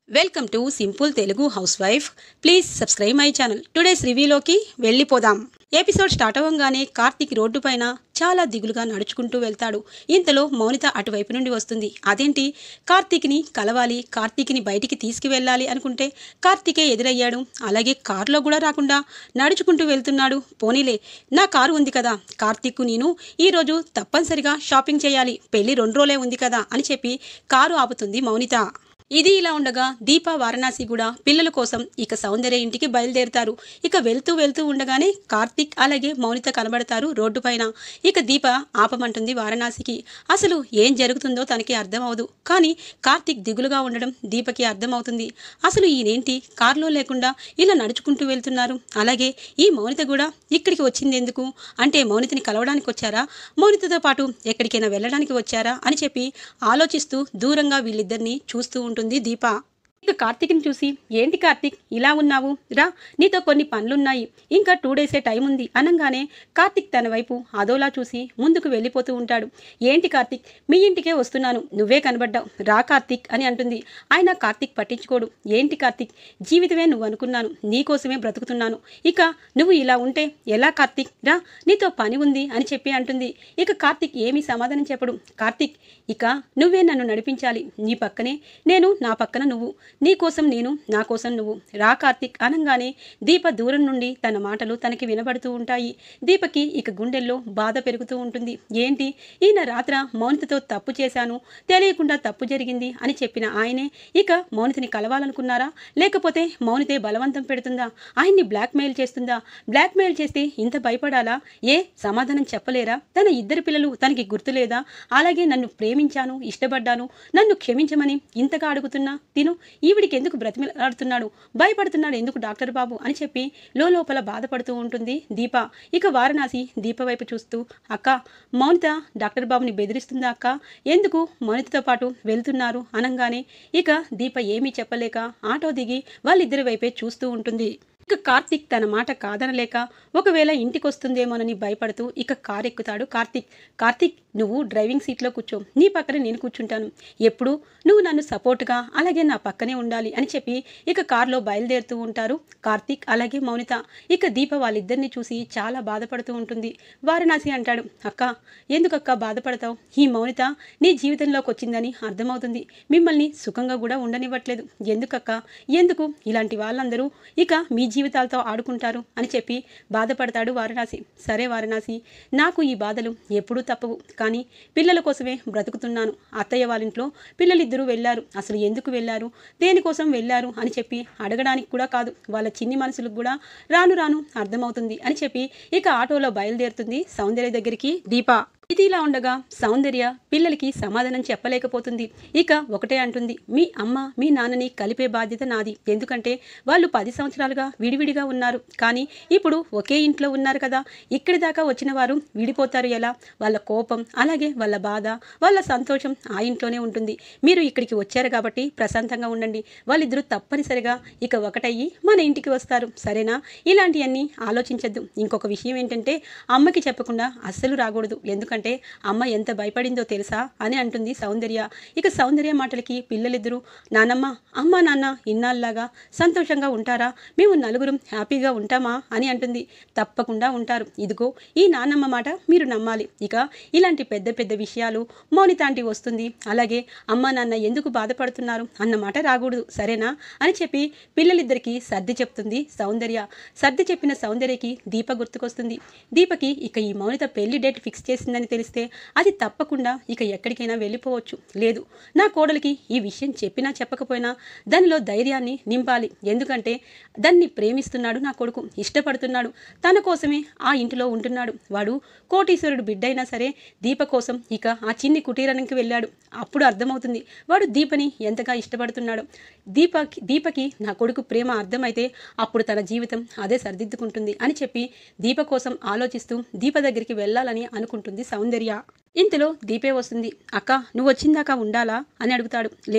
welcome to simple Telugu housewife please subscribe my channel today's రివ్యూలోకి వెళ్ళిపోదాం ఎపిసోడ్ start అవ్వగానే కార్తీక్ రోడ్డు పైన చాలా దిగులుగా నడుచుకుంటూ వెళ్తాడు ఇంతలో మౌనిత అటువైపు నుండి వస్తుంది అదేంటి కార్తీక్ని కలవాలి కార్తీక్ని బయటికి తీసుకువెళ్ళాలి అనుకుంటే కార్తీకే ఎదురయ్యాడు అలాగే కారులో కూడా రాకుండా నడుచుకుంటూ వెళ్తున్నాడు పోనీలే నా కారు ఉంది కదా కార్తీక్ నేను ఈరోజు తప్పనిసరిగా షాపింగ్ చేయాలి పెళ్లి రెండు రోజులే ఉంది కదా అని చెప్పి కారు ఆపుతుంది మౌనిత ఇది ఇలా ఉండగా దీప వారణాసి కూడా పిల్లల కోసం ఇక సౌందర్య ఇంటికి బయలుదేరుతారు ఇక వెళ్తూ వెళ్తూ ఉండగానే కార్తిక్ అలాగే మౌనిత కనబడతారు రోడ్డు పైన ఇక దీప ఆపమంటుంది వారణాసికి అసలు ఏం జరుగుతుందో తనకి అర్థం అవదు కానీ కార్తిక్ దిగులుగా ఉండడం దీపకి అర్థమవుతుంది అసలు ఈయనేంటి కారులో లేకుండా ఇలా నడుచుకుంటూ వెళ్తున్నారు అలాగే ఈ మౌనిత కూడా ఇక్కడికి వచ్చింది ఎందుకు అంటే మౌనితని కలవడానికి వచ్చారా మౌనితతో పాటు ఎక్కడికైనా వెళ్ళడానికి వచ్చారా అని చెప్పి ఆలోచిస్తూ దూరంగా వీళ్ళిద్దరిని చూస్తూ ఉంటుంది దీప ఇక కార్తీక్ని చూసి ఏంటి కార్తీక్ ఇలా ఉన్నావు రా నీతో కొన్ని పనులున్నాయి ఇంకా టూ డేసే టైం ఉంది అనగానే కార్తీక్ తన వైపు అదోలా చూసి ముందుకు వెళ్ళిపోతూ ఉంటాడు ఏంటి కార్తీక్ మీ ఇంటికే వస్తున్నాను నువ్వే కనబడ్డావు రా కార్తీక్ అని అంటుంది ఆయన కార్తీక్ పట్టించుకోడు ఏంటి కార్తీక్ జీవితమే నువ్వు అనుకున్నాను నీకోసమే బ్రతుకుతున్నాను ఇక నువ్వు ఇలా ఉంటే ఎలా కార్తీక్ రా నీతో పని ఉంది అని చెప్పి అంటుంది ఇక కార్తీక్ ఏమీ సమాధానం చెప్పడు కార్తీక్ ఇక నువ్వే నన్ను నడిపించాలి నీ పక్కనే నేను నా పక్కన నువ్వు నీ కోసం నేను నా కోసం నువ్వు రా కార్తీక్ అనగానే దీప దూరం నుండి తన మాటలు తనకి వినబడుతూ ఉంటాయి దీపకి ఇక గుండెల్లో బాధ పెరుగుతూ ఉంటుంది ఏంటి ఈయన రాత్ర మౌనితతో తప్పు చేశాను తెలియకుండా తప్పు జరిగింది అని చెప్పిన ఆయనే ఇక మౌనితని కలవాలనుకున్నారా లేకపోతే మౌనితే బలవంతం పెడుతుందా ఆయన్ని బ్లాక్మెయిల్ చేస్తుందా బ్లాక్మెయిల్ చేస్తే ఇంత భయపడాలా ఏ సమాధానం చెప్పలేరా తన ఇద్దరు పిల్లలు తనకి గుర్తులేదా అలాగే నన్ను ప్రేమించాను ఇష్టపడ్డాను నన్ను క్షమించమని ఇంతగా అడుగుతున్నా తిను ఈవిడికి ఎందుకు బ్రతిమలాడుతున్నాడు భయపడుతున్నాడు ఎందుకు డాక్టర్ బాబు అని చెప్పి లోపల బాధపడుతూ ఉంటుంది దీప ఇక వారణాసి దీప వైపు చూస్తూ అక్క మౌనిత డాక్టర్ బాబుని బెదిరిస్తుందా అక్క ఎందుకు మౌనితతో పాటు వెళ్తున్నారు అనగానే ఇక దీప ఏమీ చెప్పలేక ఆటో దిగి వాళ్ళిద్దరి వైపే చూస్తూ ఉంటుంది ఇక కార్తీక్ తన మాట కాదనలేక ఒకవేళ ఇంటికి వస్తుందేమోనని భయపడుతూ ఇక కార్ ఎక్కుతాడు కార్తీక్ కార్తీక్ నువ్వు డ్రైవింగ్ సీట్లో కూర్చో నీ పక్కన నేను కూర్చుంటాను ఎప్పుడు నువ్వు నన్ను సపోర్ట్గా అలాగే నా పక్కనే ఉండాలి అని చెప్పి ఇక కారులో బయలుదేరుతూ ఉంటారు కార్తీక్ అలాగే మౌనిత ఇక దీప వాళ్ళిద్దరిని చూసి చాలా బాధపడుతూ ఉంటుంది వారణాసి అంటాడు అక్క ఎందుకక్క బాధపడతావు ఈ మౌనిత నీ జీవితంలోకి వచ్చిందని అర్థమవుతుంది మిమ్మల్ని సుఖంగా కూడా ఉండనివ్వట్లేదు ఎందుకక్క ఎందుకు ఇలాంటి వాళ్ళందరూ ఇక మీ జీవితాలతో ఆడుకుంటారు అని చెప్పి బాధపడతాడు వారణాసి సరే వారణాసి నాకు ఈ బాధలు ఎప్పుడూ తప్పవు కానీ పిల్లల కోసమే బ్రతుకుతున్నాను అత్తయ్య వాళ్ళింట్లో పిల్లలిద్దరూ వెళ్ళారు అసలు ఎందుకు వెళ్ళారు దేనికోసం వెళ్ళారు అని చెప్పి అడగడానికి కూడా కాదు వాళ్ళ చిన్ని మనసులకు కూడా రాను రాను అర్థమవుతుంది అని చెప్పి ఇక ఆటోలో బయలుదేరుతుంది సౌందర్య దగ్గరికి దీప ఇది ఇలా ఉండగా సౌందర్య పిల్లలకి సమాధానం చెప్పలేకపోతుంది ఇక ఒకటే అంటుంది మీ అమ్మ మీ నాన్నని కలిపే బాధ్యత నాది ఎందుకంటే వాళ్ళు పది సంవత్సరాలుగా విడివిడిగా ఉన్నారు కానీ ఇప్పుడు ఒకే ఇంట్లో ఉన్నారు కదా ఇక్కడి దాకా వచ్చిన వారు విడిపోతారు ఎలా వాళ్ళ కోపం అలాగే వాళ్ళ బాధ వాళ్ళ సంతోషం ఆ ఇంట్లోనే ఉంటుంది మీరు ఇక్కడికి వచ్చారు కాబట్టి ప్రశాంతంగా ఉండండి వాళ్ళిద్దరూ తప్పనిసరిగా ఇక ఒకటయ్యి మన ఇంటికి వస్తారు సరేనా ఇలాంటివన్నీ ఆలోచించద్దు ఇంకొక విషయం ఏంటంటే అమ్మకి చెప్పకుండా అస్సలు రాకూడదు ఎందుకంటే అమ్మ ఎంత భయపడిందో తెలుసా అని అంటుంది సౌందర్య ఇక సౌందర్య మాటలకి పిల్లలిద్దరూ నానమ్మ అమ్మ నాన్న ఇన్నాళ్ళలాగా సంతోషంగా ఉంటారా మేము నలుగురం హ్యాపీగా ఉంటామా అని అంటుంది తప్పకుండా ఉంటారు ఇదిగో ఈ నానమ్మ మాట మీరు నమ్మాలి ఇక ఇలాంటి పెద్ద పెద్ద విషయాలు మౌనితాంటి వస్తుంది అలాగే అమ్మ నాన్న ఎందుకు బాధపడుతున్నారు అన్న మాట రాకూడదు సరేనా అని చెప్పి పిల్లలిద్దరికీ సర్ది చెప్తుంది సౌందర్య సర్ది చెప్పిన సౌందర్యకి దీప గుర్తుకొస్తుంది దీపకి ఇక ఈ మౌనిత పెళ్లి డేట్ ఫిక్స్ చేసిందని తెలిస్తే అది తప్పకుండా ఇక ఎక్కడికైనా వెళ్ళిపోవచ్చు లేదు నా కోడలికి ఈ విషయం చెప్పినా చెప్పకపోయినా దానిలో ధైర్యాన్ని నింపాలి ఎందుకంటే దాన్ని ప్రేమిస్తున్నాడు నా కొడుకు ఇష్టపడుతున్నాడు తన కోసమే ఆ ఇంటిలో ఉంటున్నాడు వాడు కోటీశ్వరుడు బిడ్డైనా సరే దీప కోసం ఇక ఆ చిన్ని కుటీరానికి వెళ్ళాడు అప్పుడు అర్థమవుతుంది వాడు దీపని ఎంతగా ఇష్టపడుతున్నాడు దీపకి దీపకి నా కొడుకు ప్రేమ అర్థమైతే అప్పుడు తన జీవితం అదే సరిదిద్దుకుంటుంది అని చెప్పి దీప కోసం ఆలోచిస్తూ దీప దగ్గరికి వెళ్ళాలని అనుకుంటుంది సౌందర్య ఇంతలో దీపే వస్తుంది అక్క నువ్వు వచ్చిందాకా ఉండాలా అని అడుగుతాడు లేదు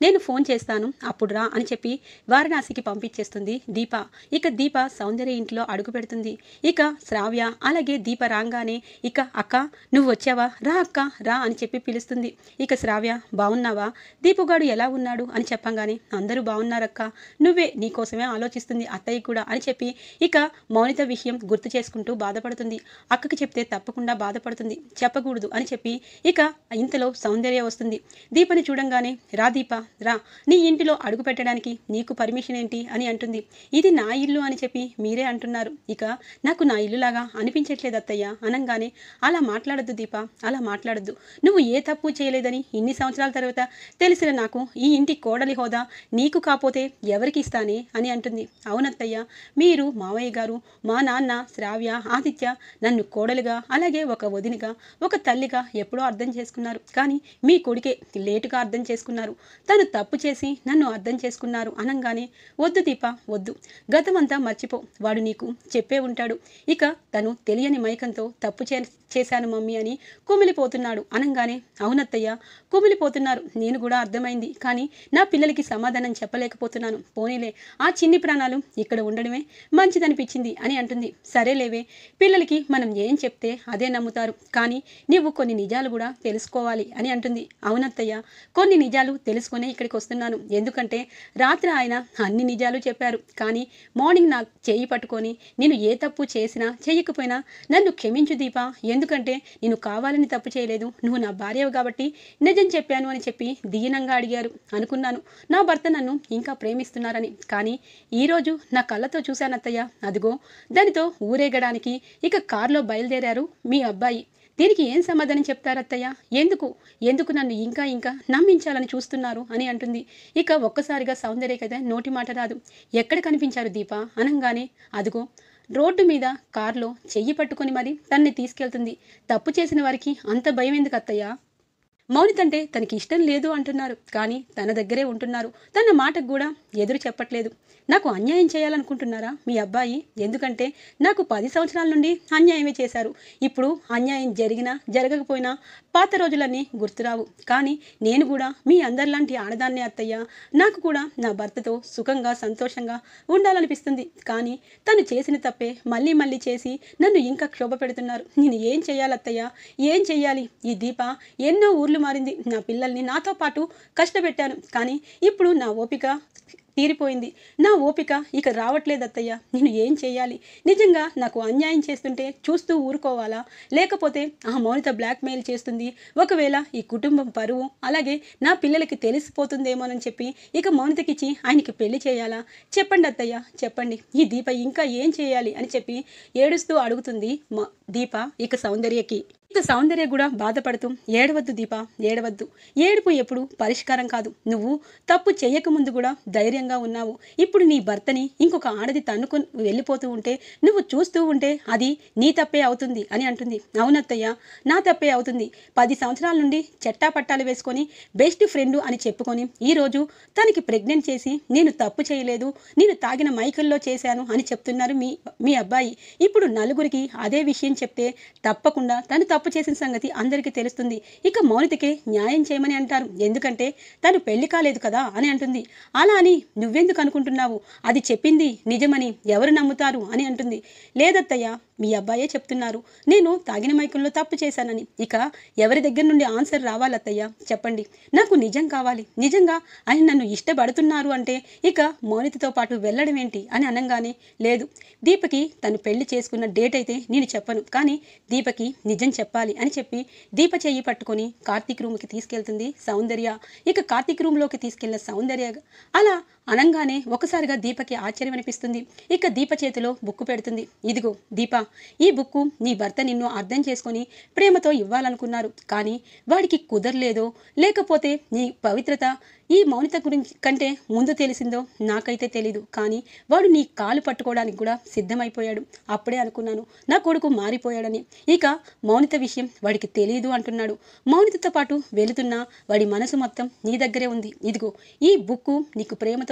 నేను ఫోన్ చేస్తాను అప్పుడు రా అని చెప్పి వారణాసికి పంపించేస్తుంది దీప ఇక దీప సౌందర్య ఇంట్లో అడుగు పెడుతుంది ఇక శ్రావ్య అలాగే దీప రాగానే ఇక అక్క నువ్వు వచ్చావా రా అక్క రా అని చెప్పి పిలుస్తుంది ఇక శ్రావ్య బాగున్నావా దీపుగాడు ఎలా ఉన్నాడు అని చెప్పంగానే అందరూ బాగున్నారక్క నువ్వే నీకోసమే ఆలోచిస్తుంది అత్తయ్య కూడా అని చెప్పి ఇక మౌనిత విషయం గుర్తు చేసుకుంటూ బాధపడుతుంది అక్కకి చెప్తే తప్పకుండా బాధపడుతుంది చెప్పకూడదు అని చెప్పి ఇక ఇంతలో సౌందర్య వస్తుంది దీపని చూడంగానే రా దీప రా నీ ఇంటిలో అడుగు పెట్టడానికి నీకు పర్మిషన్ ఏంటి అని అంటుంది ఇది నా ఇల్లు అని చెప్పి మీరే అంటున్నారు ఇక నాకు నా ఇల్లులాగా అనిపించట్లేదు అత్తయ్య అనంగానే అలా మాట్లాడద్దు దీప అలా మాట్లాడద్దు నువ్వు ఏ తప్పు చేయలేదని ఇన్ని సంవత్సరాల తర్వాత తెలిసిన నాకు ఈ ఇంటి కోడలి హోదా నీకు కాపోతే ఎవరికి ఇస్తానే అని అంటుంది అవునత్తయ్య మీరు మావయ్య గారు మా నాన్న శ్రావ్య ఆదిత్య నన్ను కోడలుగా అలాగే ఒక వదినిగా ఒక తల్లిగా ఎప్పుడో అర్థం చేసుకున్నారు కానీ మీ కొడుకే లేటుగా అర్థం చేసుకున్నారు తను తప్పు చేసి నన్ను అర్థం చేసుకున్నారు అనంగానే వద్దు దీప వద్దు గతమంతా మర్చిపో వాడు నీకు చెప్పే ఉంటాడు ఇక తను తెలియని మైకంతో తప్పు చే చేశాను మమ్మీ అని కుమిలిపోతున్నాడు అనంగానే అవునత్తయ్య కుమిలిపోతున్నారు నేను కూడా అర్థమైంది కానీ నా పిల్లలకి సమాధానం చెప్పలేకపోతున్నాను పోనీలే ఆ చిన్ని ప్రాణాలు ఇక్కడ ఉండడమే మంచిదనిపించింది అని అంటుంది సరేలేవే పిల్లలకి మనం ఏం చెప్తే అదే నమ్ముతారు కానీ నీవు కొన్ని నిజాలు కూడా తెలుసుకోవాలి అని అంటుంది అవునత్తయ్య కొన్ని నిజాలు తెలుసుకునే ఇక్కడికి వస్తున్నాను ఎందుకంటే రాత్రి ఆయన అన్ని నిజాలు చెప్పారు కానీ మార్నింగ్ నా చేయి పట్టుకొని నేను ఏ తప్పు చేసినా చేయకపోయినా నన్ను క్షమించు దీప ఎందుకంటే నేను కావాలని తప్పు చేయలేదు నువ్వు నా భార్యవు కాబట్టి నిజం చెప్పాను అని చెప్పి దీనంగా అడిగారు అనుకున్నాను నా భర్త నన్ను ఇంకా ప్రేమిస్తున్నారని కానీ ఈరోజు నా కళ్ళతో చూశాను అత్తయ్య అదిగో దానితో ఊరేగడానికి ఇక కారులో బయలుదేరారు మీ అబ్బాయి దీనికి ఏం సమాధానం చెప్తారు అత్తయ్య ఎందుకు ఎందుకు నన్ను ఇంకా ఇంకా నమ్మించాలని చూస్తున్నారు అని అంటుంది ఇక ఒక్కసారిగా సౌందర్యకైతే నోటి మాట రాదు ఎక్కడ కనిపించారు దీప అనంగానే అదిగో రోడ్డు మీద కారులో చెయ్యి పట్టుకొని మరి తన్ని తీసుకెళ్తుంది తప్పు చేసిన వారికి అంత భయం ఎందుకు అత్తయ్య మౌనితంటే తనకి ఇష్టం లేదు అంటున్నారు కానీ తన దగ్గరే ఉంటున్నారు తన మాటకు కూడా ఎదురు చెప్పట్లేదు నాకు అన్యాయం చేయాలనుకుంటున్నారా మీ అబ్బాయి ఎందుకంటే నాకు పది సంవత్సరాల నుండి అన్యాయమే చేశారు ఇప్పుడు అన్యాయం జరిగినా జరగకపోయినా పాత రోజులన్నీ గుర్తురావు కానీ నేను కూడా మీ అందరిలాంటి ఆడదాన్నే అత్తయ్య నాకు కూడా నా భర్తతో సుఖంగా సంతోషంగా ఉండాలనిపిస్తుంది కానీ తను చేసిన తప్పే మళ్ళీ మళ్ళీ చేసి నన్ను ఇంకా క్షోభ పెడుతున్నారు నేను ఏం చేయాలి అత్తయ్య ఏం చెయ్యాలి ఈ దీప ఎన్నో ఊర్లు మారింది నా పిల్లల్ని నాతో పాటు కష్టపెట్టాను కానీ ఇప్పుడు నా ఓపిక తీరిపోయింది నా ఓపిక ఇక రావట్లేదు అత్తయ్య నేను ఏం చేయాలి నిజంగా నాకు అన్యాయం చేస్తుంటే చూస్తూ ఊరుకోవాలా లేకపోతే ఆ మౌనిత బ్లాక్మెయిల్ చేస్తుంది ఒకవేళ ఈ కుటుంబం పరువు అలాగే నా పిల్లలకి తెలిసిపోతుందేమోనని చెప్పి ఇక మౌనితకిచ్చి ఆయనకి పెళ్లి చేయాలా చెప్పండి అత్తయ్య చెప్పండి ఈ దీప ఇంకా ఏం చేయాలి అని చెప్పి ఏడుస్తూ అడుగుతుంది మ- దీప ఇక సౌందర్యకి ఇక సౌందర్య కూడా బాధపడుతూ ఏడవద్దు దీప ఏడవద్దు ఏడుపు ఎప్పుడు పరిష్కారం కాదు నువ్వు తప్పు చేయకముందు కూడా ధైర్యంగా ఉన్నావు ఇప్పుడు నీ భర్తని ఇంకొక ఆడది తన్నుకొని వెళ్ళిపోతూ ఉంటే నువ్వు చూస్తూ ఉంటే అది నీ తప్పే అవుతుంది అని అంటుంది అవునత్తయ్య నా తప్పే అవుతుంది పది సంవత్సరాల నుండి చెట్టా పట్టాలు వేసుకొని బెస్ట్ ఫ్రెండ్ అని చెప్పుకొని ఈరోజు తనకి ప్రెగ్నెంట్ చేసి నేను తప్పు చేయలేదు నేను తాగిన మైకల్లో చేశాను అని చెప్తున్నారు మీ మీ అబ్బాయి ఇప్పుడు నలుగురికి అదే విషయం చెప్తే తప్పకుండా తను తప్పు చేసిన సంగతి అందరికీ తెలుస్తుంది ఇక మౌనితకే న్యాయం చేయమని అంటారు ఎందుకంటే తను పెళ్లి కాలేదు కదా అని అంటుంది అలా అని నువ్వెందుకు అనుకుంటున్నావు అది చెప్పింది నిజమని ఎవరు నమ్ముతారు అని అంటుంది లేదత్తయ్య మీ అబ్బాయే చెప్తున్నారు నేను తాగిన మైకంలో తప్పు చేశానని ఇక ఎవరి దగ్గర నుండి ఆన్సర్ రావాలత్తయ్య చెప్పండి నాకు నిజం కావాలి నిజంగా ఆయన నన్ను ఇష్టపడుతున్నారు అంటే ఇక మౌనితతో పాటు వెళ్ళడం ఏంటి అని అనగానే లేదు దీపకి తను పెళ్లి చేసుకున్న డేట్ అయితే నేను చెప్పను కానీ దీపకి నిజం చెప్పాలి అని చెప్పి దీప చెయ్యి పట్టుకొని కార్తీక్ రూమ్కి తీసుకెళ్తుంది సౌందర్య ఇక కార్తీక్ రూమ్లోకి తీసుకెళ్లిన సౌందర్య అలా అనంగానే ఒకసారిగా దీపకి ఆశ్చర్యం అనిపిస్తుంది ఇక దీప చేతిలో బుక్కు పెడుతుంది ఇదిగో దీప ఈ బుక్కు నీ భర్త నిన్ను అర్థం చేసుకొని ప్రేమతో ఇవ్వాలనుకున్నారు కానీ వాడికి కుదరలేదో లేకపోతే నీ పవిత్రత ఈ మౌనిత గురించి కంటే ముందు తెలిసిందో నాకైతే తెలీదు కానీ వాడు నీ కాలు పట్టుకోవడానికి కూడా సిద్ధమైపోయాడు అప్పుడే అనుకున్నాను నా కొడుకు మారిపోయాడని ఇక మౌనిత విషయం వాడికి తెలియదు అంటున్నాడు మౌనితతో పాటు వెళుతున్నా వాడి మనసు మొత్తం నీ దగ్గరే ఉంది ఇదిగో ఈ బుక్కు నీకు ప్రేమతో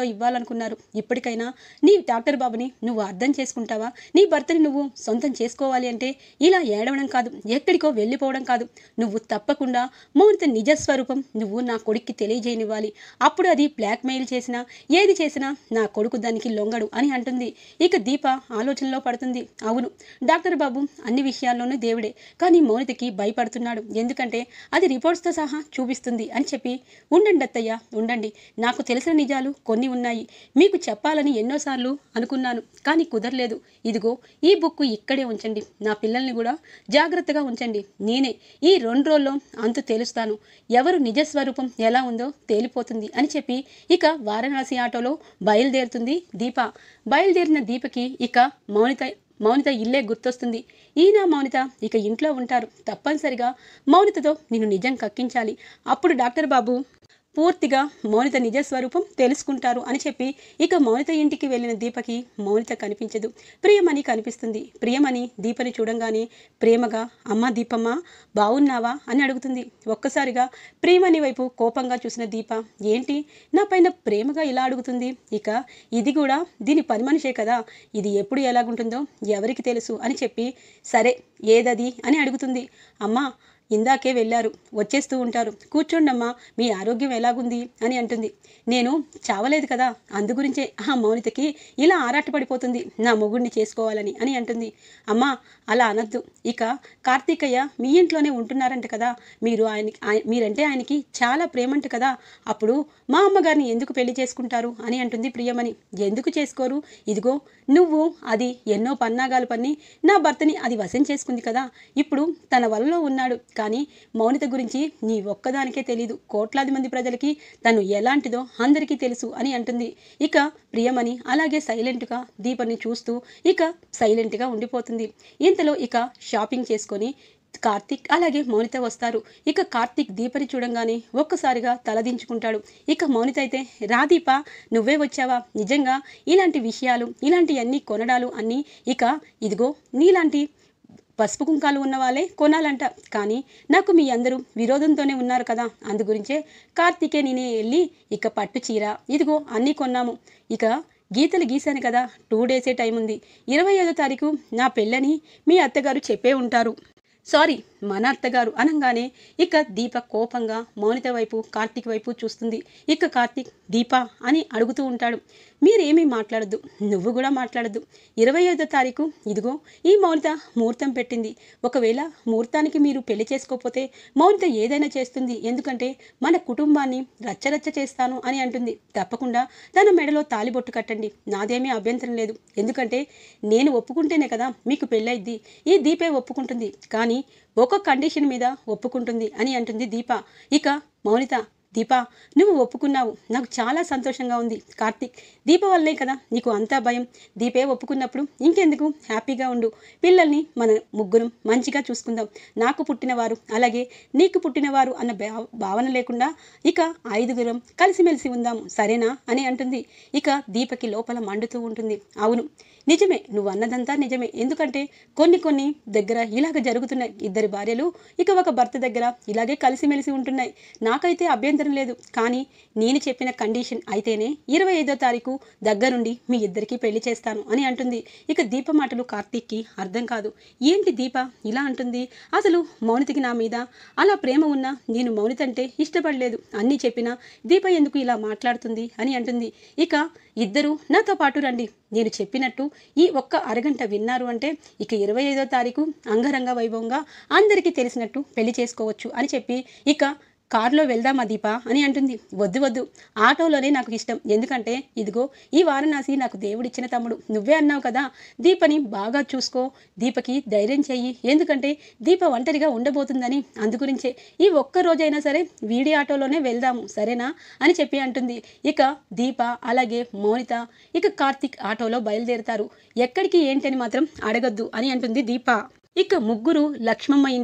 నాతో ఇవ్వాలనుకున్నారు ఇప్పటికైనా నీ డాక్టర్ బాబుని నువ్వు అర్థం చేసుకుంటావా నీ భర్తని నువ్వు సొంతం చేసుకోవాలి అంటే ఇలా ఏడవడం కాదు ఎక్కడికో వెళ్ళిపోవడం కాదు నువ్వు తప్పకుండా మౌనిత నిజస్వరూపం నువ్వు నా కొడుక్కి తెలియజేయనివ్వాలి అప్పుడు అది బ్లాక్మెయిల్ చేసినా ఏది చేసినా నా కొడుకు దానికి లొంగడు అని అంటుంది ఇక దీప ఆలోచనలో పడుతుంది అవును డాక్టర్ బాబు అన్ని విషయాల్లోనూ దేవుడే కానీ మౌనితకి భయపడుతున్నాడు ఎందుకంటే అది రిపోర్ట్స్తో సహా చూపిస్తుంది అని చెప్పి ఉండండి అత్తయ్య ఉండండి నాకు తెలిసిన నిజాలు కొన్ని ఉన్నాయి మీకు చెప్పాలని ఎన్నోసార్లు అనుకున్నాను కానీ కుదరలేదు ఇదిగో ఈ బుక్ ఇక్కడే ఉంచండి నా పిల్లల్ని కూడా జాగ్రత్తగా ఉంచండి నేనే ఈ రెండు రోజుల్లో అంతు తేలుస్తాను ఎవరు నిజస్వరూపం ఎలా ఉందో తేలిపోతుంది అని చెప్పి ఇక వారణాసి ఆటోలో బయలుదేరుతుంది దీప బయలుదేరిన దీపకి ఇక మౌనిత మౌనిత ఇల్లే గుర్తొస్తుంది ఈయన మౌనిత ఇక ఇంట్లో ఉంటారు తప్పనిసరిగా మౌనితతో నేను నిజం కక్కించాలి అప్పుడు డాక్టర్ బాబు పూర్తిగా మౌనిత నిజస్వరూపం తెలుసుకుంటారు అని చెప్పి ఇక మౌనిత ఇంటికి వెళ్ళిన దీపకి మౌనిత కనిపించదు ప్రియమని కనిపిస్తుంది ప్రియమని దీపని చూడంగానే ప్రేమగా అమ్మ దీపమ్మ బాగున్నావా అని అడుగుతుంది ఒక్కసారిగా ప్రియమణి వైపు కోపంగా చూసిన దీప ఏంటి నా పైన ప్రేమగా ఇలా అడుగుతుంది ఇక ఇది కూడా దీని పని మనిషే కదా ఇది ఎప్పుడు ఎలాగుంటుందో ఎవరికి తెలుసు అని చెప్పి సరే ఏదది అని అడుగుతుంది అమ్మా ఇందాకే వెళ్ళారు వచ్చేస్తూ ఉంటారు కూర్చోండమ్మా మీ ఆరోగ్యం ఎలాగుంది అని అంటుంది నేను చావలేదు కదా అందు గురించే ఆ మౌనితకి ఇలా ఆరాటపడిపోతుంది నా మొగుడిని చేసుకోవాలని అని అంటుంది అమ్మా అలా అనద్దు ఇక కార్తీకయ్య మీ ఇంట్లోనే ఉంటున్నారంట కదా మీరు ఆయనకి ఆయ- మీరంటే ఆయనకి చాలా ప్రేమంట కదా అప్పుడు మా అమ్మగారిని ఎందుకు పెళ్లి చేసుకుంటారు అని అంటుంది ప్రియమని ఎందుకు చేసుకోరు ఇదిగో నువ్వు అది ఎన్నో పన్నాగాలు పన్ని నా భర్తని అది వశం చేసుకుంది కదా ఇప్పుడు తన వలలో ఉన్నాడు కానీ మౌనిత గురించి నీ ఒక్కదానికే తెలీదు కోట్లాది మంది ప్రజలకి తను ఎలాంటిదో అందరికీ తెలుసు అని అంటుంది ఇక ప్రియమణి అలాగే సైలెంట్గా దీపని చూస్తూ ఇక సైలెంట్గా ఉండిపోతుంది ఇంతలో ఇక షాపింగ్ చేసుకొని కార్తీక్ అలాగే మౌనిత వస్తారు ఇక కార్తీక్ దీపని చూడంగానే ఒక్కసారిగా తలదించుకుంటాడు ఇక మౌనిత అయితే రా దీప నువ్వే వచ్చావా నిజంగా ఇలాంటి విషయాలు ఇలాంటివన్నీ కొనడాలు అన్నీ ఇక ఇదిగో నీలాంటి పసుపు కుంకాలు ఉన్న వాళ్ళే కొనాలంట కానీ నాకు మీ అందరూ విరోధంతోనే ఉన్నారు కదా అందు గురించే కార్తీకే నేనే వెళ్ళి ఇక పట్టు చీర ఇదిగో అన్నీ కొన్నాము ఇక గీతలు గీశాను కదా టూ డేసే టైం ఉంది ఇరవై ఐదో తారీఖు నా పెళ్ళని మీ అత్తగారు చెప్పే ఉంటారు సారీ మన అత్తగారు అనగానే ఇక దీప కోపంగా మౌనిత వైపు కార్తీక్ వైపు చూస్తుంది ఇక కార్తీక్ దీప అని అడుగుతూ ఉంటాడు మీరేమీ మాట్లాడద్దు నువ్వు కూడా మాట్లాడద్దు ఇరవై ఐదో తారీఖు ఇదిగో ఈ మౌనిత ముహూర్తం పెట్టింది ఒకవేళ ముహూర్తానికి మీరు పెళ్లి చేసుకోకపోతే మౌనిత ఏదైనా చేస్తుంది ఎందుకంటే మన కుటుంబాన్ని రచ్చరచ్చ చేస్తాను అని అంటుంది తప్పకుండా తన మెడలో తాలిబొట్టు కట్టండి నాదేమీ అభ్యంతరం లేదు ఎందుకంటే నేను ఒప్పుకుంటేనే కదా మీకు పెళ్ళైద్ది ఈ దీపే ఒప్పుకుంటుంది కానీ ఒక కండిషన్ మీద ఒప్పుకుంటుంది అని అంటుంది దీప ఇక మౌనిత దీప నువ్వు ఒప్పుకున్నావు నాకు చాలా సంతోషంగా ఉంది కార్తీక్ దీప వల్లే కదా నీకు అంతా భయం దీపే ఒప్పుకున్నప్పుడు ఇంకెందుకు హ్యాపీగా ఉండు పిల్లల్ని మన ముగ్గురం మంచిగా చూసుకుందాం నాకు పుట్టినవారు అలాగే నీకు పుట్టినవారు అన్న భావ- భావన లేకుండా ఇక ఐదుగురం కలిసిమెలిసి ఉందాము సరేనా అని అంటుంది ఇక దీపకి లోపల మండుతూ ఉంటుంది అవును నిజమే నువ్వు అన్నదంతా నిజమే ఎందుకంటే కొన్ని కొన్ని దగ్గర ఇలాగ జరుగుతున్నాయి ఇద్దరి భార్యలు ఇక ఒక భర్త దగ్గర ఇలాగే కలిసిమెలిసి ఉంటున్నాయి నాకైతే అభ్యంతరం లేదు కానీ నేను చెప్పిన కండిషన్ అయితేనే ఇరవై ఐదో తారీఖు దగ్గరుండి మీ ఇద్దరికి పెళ్లి చేస్తాను అని అంటుంది ఇక దీప మాటలు కార్తీక్కి అర్థం కాదు ఏంటి దీప ఇలా అంటుంది అసలు మౌనితకి నా మీద అలా ప్రేమ ఉన్నా నేను మౌనిత అంటే ఇష్టపడలేదు అన్నీ చెప్పినా దీప ఎందుకు ఇలా మాట్లాడుతుంది అని అంటుంది ఇక ఇద్దరు నాతో పాటు రండి నేను చెప్పినట్టు ఈ ఒక్క అరగంట విన్నారు అంటే ఇక ఇరవై ఐదో తారీఖు అంగరంగ వైభవంగా అందరికీ తెలిసినట్టు పెళ్లి చేసుకోవచ్చు అని చెప్పి ఇక కారులో వెళ్దామా దీప అని అంటుంది వద్దు వద్దు ఆటోలోనే నాకు ఇష్టం ఎందుకంటే ఇదిగో ఈ వారణాసి నాకు దేవుడిచ్చిన తమ్ముడు నువ్వే అన్నావు కదా దీపని బాగా చూసుకో దీపకి ధైర్యం చెయ్యి ఎందుకంటే దీప ఒంటరిగా ఉండబోతుందని అందుగురించే ఈ ఒక్క రోజైనా సరే వీడి ఆటోలోనే వెళ్దాము సరేనా అని చెప్పి అంటుంది ఇక దీప అలాగే మౌనిత ఇక కార్తిక్ ఆటోలో బయలుదేరుతారు ఎక్కడికి ఏంటని మాత్రం అడగద్దు అని అంటుంది దీప ఇక ముగ్గురు లక్ష్మమ్మ ఇంట్లో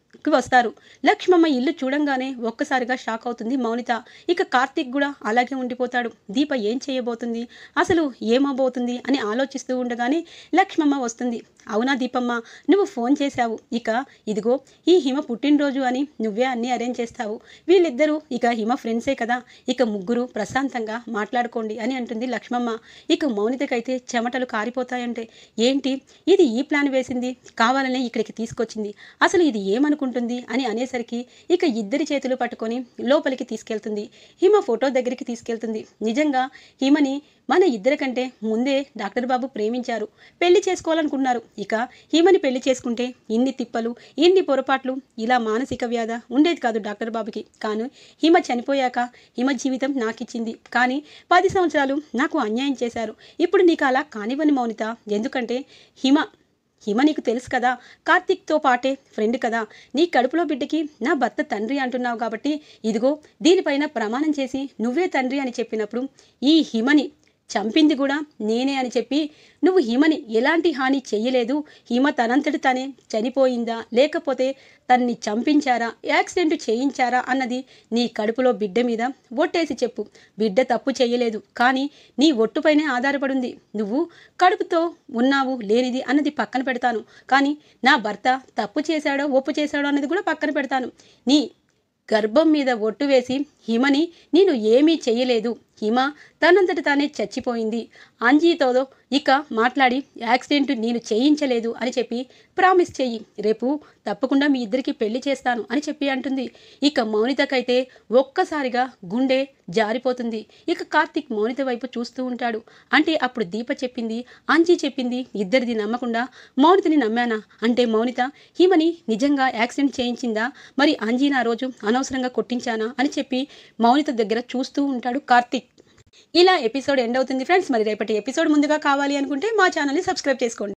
కి వస్తారు లక్ష్మమ్మ ఇల్లు చూడంగానే ఒక్కసారిగా షాక్ అవుతుంది మౌనిత ఇక కార్తీక్ కూడా అలాగే ఉండిపోతాడు దీప ఏం చేయబోతుంది అసలు ఏమవబోతుంది అని ఆలోచిస్తూ ఉండగానే లక్ష్మమ్మ వస్తుంది అవునా దీపమ్మ నువ్వు ఫోన్ చేశావు ఇక ఇదిగో ఈ హిమ పుట్టినరోజు అని నువ్వే అన్నీ అరేంజ్ చేస్తావు వీళ్ళిద్దరూ ఇక హిమ ఫ్రెండ్సే కదా ఇక ముగ్గురు ప్రశాంతంగా మాట్లాడుకోండి అని అంటుంది లక్ష్మమ్మ ఇక మౌనితకైతే చెమటలు కారిపోతాయంటే ఏంటి ఇది ఈ ప్లాన్ వేసింది కావాలనే ఇక్కడికి తీసుకొచ్చింది అసలు ఇది ఏమనుకుంటుంది అని అనేసరికి ఇక ఇద్దరి చేతులు పట్టుకొని లోపలికి తీసుకెళ్తుంది హిమ ఫోటో దగ్గరికి తీసుకెళ్తుంది నిజంగా హిమని మన ఇద్దరికంటే ముందే డాక్టర్ బాబు ప్రేమించారు పెళ్లి చేసుకోవాలనుకున్నారు ఇక హిమని పెళ్లి చేసుకుంటే ఇన్ని తిప్పలు ఇన్ని పొరపాట్లు ఇలా మానసిక వ్యాధ ఉండేది కాదు డాక్టర్ బాబుకి కానీ హిమ చనిపోయాక హిమ జీవితం నాకిచ్చింది కానీ పది సంవత్సరాలు నాకు అన్యాయం చేశారు ఇప్పుడు నీకు అలా కానివ్వని మౌనిత ఎందుకంటే హిమ హిమ నీకు తెలుసు కదా కార్తీక్తో పాటే ఫ్రెండ్ కదా నీ కడుపులో బిడ్డకి నా భర్త తండ్రి అంటున్నావు కాబట్టి ఇదిగో దీనిపైన ప్రమాణం చేసి నువ్వే తండ్రి అని చెప్పినప్పుడు ఈ హిమని చంపింది కూడా నేనే అని చెప్పి నువ్వు హిమని ఎలాంటి హాని చెయ్యలేదు హిమ తనంతటి తనే చనిపోయిందా లేకపోతే తన్ని చంపించారా యాక్సిడెంట్ చేయించారా అన్నది నీ కడుపులో బిడ్డ మీద ఒట్టేసి చెప్పు బిడ్డ తప్పు చేయలేదు కానీ నీ ఒట్టుపైనే ఆధారపడింది నువ్వు కడుపుతో ఉన్నావు లేనిది అన్నది పక్కన పెడతాను కానీ నా భర్త తప్పు చేశాడో ఒప్పు చేశాడో అన్నది కూడా పక్కన పెడతాను నీ గర్భం మీద ఒట్టు వేసి హిమని నేను ఏమీ చెయ్యలేదు హిమ తనంతట తానే చచ్చిపోయింది అంజీతో ఇక మాట్లాడి యాక్సిడెంట్ నేను చేయించలేదు అని చెప్పి ప్రామిస్ చెయ్యి రేపు తప్పకుండా మీ ఇద్దరికి పెళ్లి చేస్తాను అని చెప్పి అంటుంది ఇక మౌనితకైతే ఒక్కసారిగా గుండె జారిపోతుంది ఇక కార్తీక్ మౌనిత వైపు చూస్తూ ఉంటాడు అంటే అప్పుడు దీప చెప్పింది అంజీ చెప్పింది ఇద్దరిది నమ్మకుండా మౌనితని నమ్మానా అంటే మౌనిత హిమని నిజంగా యాక్సిడెంట్ చేయించిందా మరి అంజీ నా రోజు అనవసరంగా కొట్టించానా అని చెప్పి మౌనిత దగ్గర చూస్తూ ఉంటాడు కార్తీక్ ఇలా ఎపిసోడ్ ఎండ్ అవుతుంది ఫ్రెండ్స్ మరి రేపటి ఎపిసోడ్ ముందుగా కావాలి అనుకుంటే మా ఛానల్ని సబ్స్క్రైబ్ చేసుకోండి